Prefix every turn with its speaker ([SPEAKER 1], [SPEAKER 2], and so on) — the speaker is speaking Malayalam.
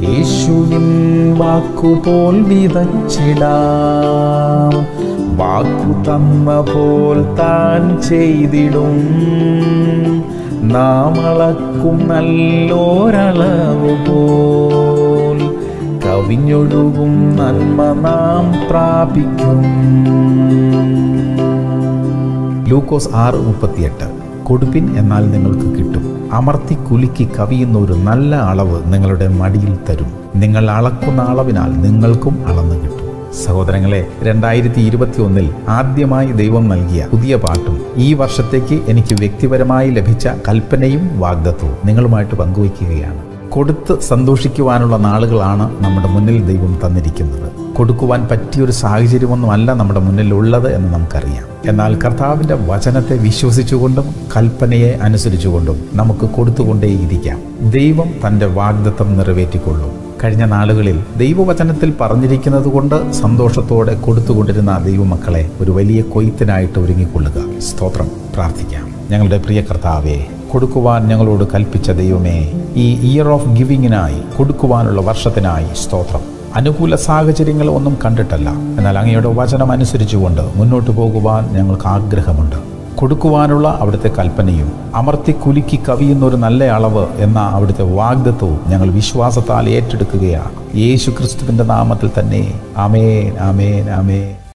[SPEAKER 1] യേശുവിൻ വാക്കുപോൽ വിതച്ചിടാം വാക്കു തന്ന പോൽ താൻ ചെയ്തിടും നാം അളക്കും നല്ലോരളവ് പോൽ കവിഞ്ഞൊഴുകും നന്മ നാം പ്രാപിക്കും ലൂക്കോസ് ആറ് മുപ്പത്തിയെട്ട് കൊടുപ്പിൻ എന്നാൽ നിങ്ങൾക്ക് കിട്ടും അമർത്തി കുലുക്കി കവിയുന്ന ഒരു നല്ല അളവ് നിങ്ങളുടെ മടിയിൽ തരും നിങ്ങൾ അളക്കുന്ന അളവിനാൽ നിങ്ങൾക്കും അളന്നു കിട്ടും സഹോദരങ്ങളെ രണ്ടായിരത്തി ഇരുപത്തി ഒന്നിൽ ആദ്യമായി ദൈവം നൽകിയ പുതിയ പാട്ടും ഈ വർഷത്തേക്ക് എനിക്ക് വ്യക്തിപരമായി ലഭിച്ച കൽപ്പനയും വാഗ്ദത്വവും നിങ്ങളുമായിട്ട് പങ്കുവയ്ക്കുകയാണ് കൊടുത്ത് സന്തോഷിക്കുവാനുള്ള നാളുകളാണ് നമ്മുടെ മുന്നിൽ ദൈവം തന്നിരിക്കുന്നത് കൊടുക്കുവാൻ പറ്റിയൊരു സാഹചര്യമൊന്നുമല്ല നമ്മുടെ മുന്നിൽ ഉള്ളത് എന്ന് നമുക്കറിയാം എന്നാൽ കർത്താവിൻ്റെ വചനത്തെ വിശ്വസിച്ചുകൊണ്ടും കൽപ്പനയെ അനുസരിച്ചുകൊണ്ടും നമുക്ക് കൊടുത്തുകൊണ്ടേയിരിക്കാം ദൈവം തൻ്റെ വാഗ്ദത്തം നിറവേറ്റിക്കൊള്ളും കഴിഞ്ഞ നാളുകളിൽ ദൈവവചനത്തിൽ പറഞ്ഞിരിക്കുന്നത് കൊണ്ട് സന്തോഷത്തോടെ കൊടുത്തുകൊണ്ടിരുന്ന ദൈവമക്കളെ ഒരു വലിയ കൊയ്ത്തിനായിട്ട് ഒരുങ്ങിക്കൊള്ളുക സ്തോത്രം പ്രാർത്ഥിക്കാം ഞങ്ങളുടെ പ്രിയ കർത്താവേ കൊടുക്കുവാൻ ഞങ്ങളോട് കൽപ്പിച്ച ദൈവമേ ഈ ഇയർ ഓഫ് ഗിവിങ്ങിനായി കൊടുക്കുവാനുള്ള വർഷത്തിനായി സ്തോത്രം അനുകൂല സാഹചര്യങ്ങൾ ഒന്നും കണ്ടിട്ടല്ല എന്നാൽ അങ്ങയുടെ വചനം അനുസരിച്ചുകൊണ്ട് മുന്നോട്ട് പോകുവാൻ ഞങ്ങൾക്ക് ആഗ്രഹമുണ്ട് കൊടുക്കുവാനുള്ള അവിടുത്തെ കൽപ്പനയും അമർത്തി കുലുക്കി കവിയുന്ന ഒരു നല്ല അളവ് എന്ന അവിടുത്തെ വാഗ്ദത്വവും ഞങ്ങൾ വിശ്വാസത്താൽ ഏറ്റെടുക്കുകയാണ് യേശു ക്രിസ്തുവിൻ്റെ നാമത്തിൽ തന്നെ ആമേൻ ആമേൻ ആമേൻ